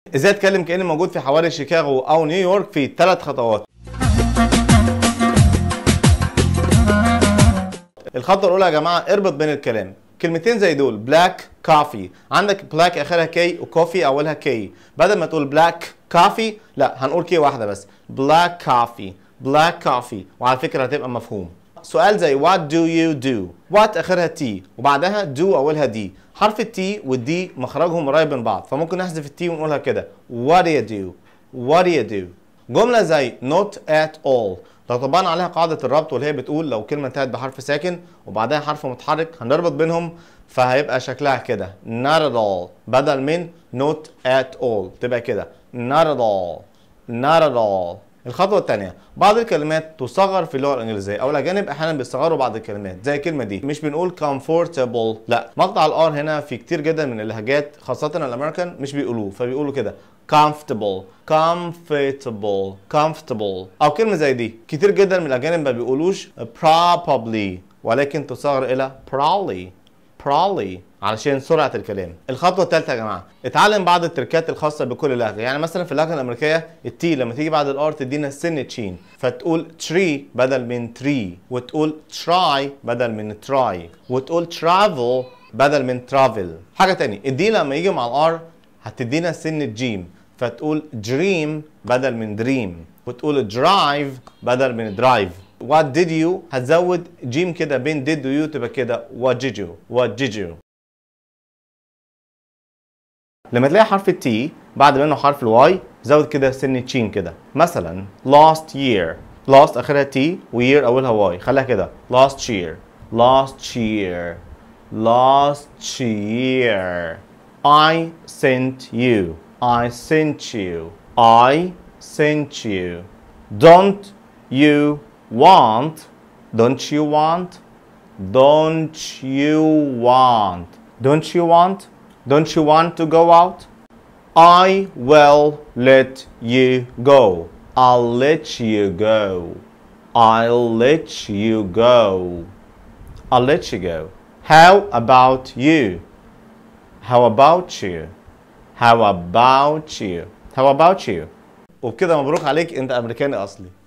ازاي اتكلم كاني موجود في حواري شيكاغو او نيويورك في ثلاث خطوات الخطوه الاولى يا جماعه اربط بين الكلام كلمتين زي دول بلاك كافي عندك بلاك اخرها كي وكوفي اولها كي بدل ما تقول بلاك كافي لا هنقول كي واحده بس بلاك كافي بلاك كافي وعلى فكره هتبقى مفهوم سؤال زي what do you do what اخرها تي وبعدها do اولها دي حرف التي والدي مخرجهم قريب من بعض فممكن نحذف التي ونقولها كده what do you do what do you do جمله زي not at all لو طبقنا عليها قاعدة الربط واللي هي بتقول لو كلمة انتهت بحرف ساكن وبعدها حرف متحرك هنربط بينهم فهيبقى شكلها كده not at all بدل من not at all تبقى كده not at all not at all الخطوة الثانية بعض الكلمات تصغر في اللغة الإنجليزية أو الأجانب أحيانا بيصغروا بعض الكلمات زي الكلمة دي مش بنقول comfortable لا مقطع الآر هنا في كتير جدا من اللهجات خاصة الأمريكان مش بيقولوه فبيقولوا كده comfortable comfortable comfortable او كلمه زي دي كتير جدا من الاجانب ما بيقولوش probably ولكن تصغر الى probably probably علشان سرعه الكلام الخطوه الثالثه يا جماعه اتعلم بعض التركات الخاصه بكل لهجه يعني مثلا في اللهجه الامريكيه التي لما تيجي بعد الار تدينا سن تشين فتقول tree بدل من tree وتقول try بدل من try وتقول travel بدل من travel حاجه تانية الدي لما يجي مع الار هتدينا سن الجيم فتقول dream بدل من dream وتقول drive بدل من drive what did you هتزود جيم كده بين did و you تبقى كده what did you what did you لما تلاقي حرف التي بعد منه حرف الواي زود كده سن تشين كده مثلا last year last اخرها تي وير اولها واي خليها كده last year last year last year I sent you I sent you. I sent you. Don't you want? Don't you want? Don't you want? Don't you want? Don't you want to go out? I will let you go. I'll let you go. I'll let you go. I'll let you go. How about you? How about you? How about you? How about you? وبكده مبروك عليك انت امريكاني اصلي